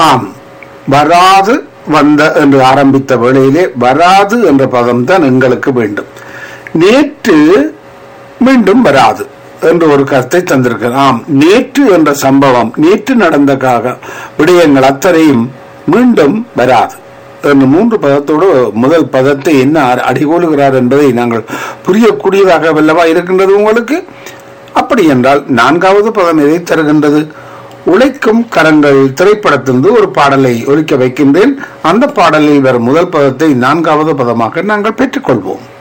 ஆம் வராது வந்த என்று ஆரம்பித்த வேளையிலே வராது என்ற பதம் தான் எங்களுக்கு வேண்டும் நேற்று மீண்டும் வராது என்று ஒரு கருத்தை தந்திருக்கிறார் ஆம் நேற்று என்ற சம்பவம் நேற்று நடந்த காக விடயங்கள் அத்தனையும் மீண்டும் வராது என்று மூன்று பதத்தோடு முதல் பதத்தை என்ன அ- அடிகோலுகிறார் என்பதை நாங்கள் புரியக்கூடியதாக வல்லவா இருக்கின்றது உங்களுக்கு அப்படி என்றால் நான்காவது பதம் எதை தருகின்றது உழைக்கும் கரங்கள் திரைப்படத்திலிருந்து ஒரு பாடலை ஒலிக்க வைக்கின்றேன் அந்த பாடலில் வரும் முதல் பதத்தை நான்காவது பதமாக நாங்கள் பெற்றுக்கொள்வோம்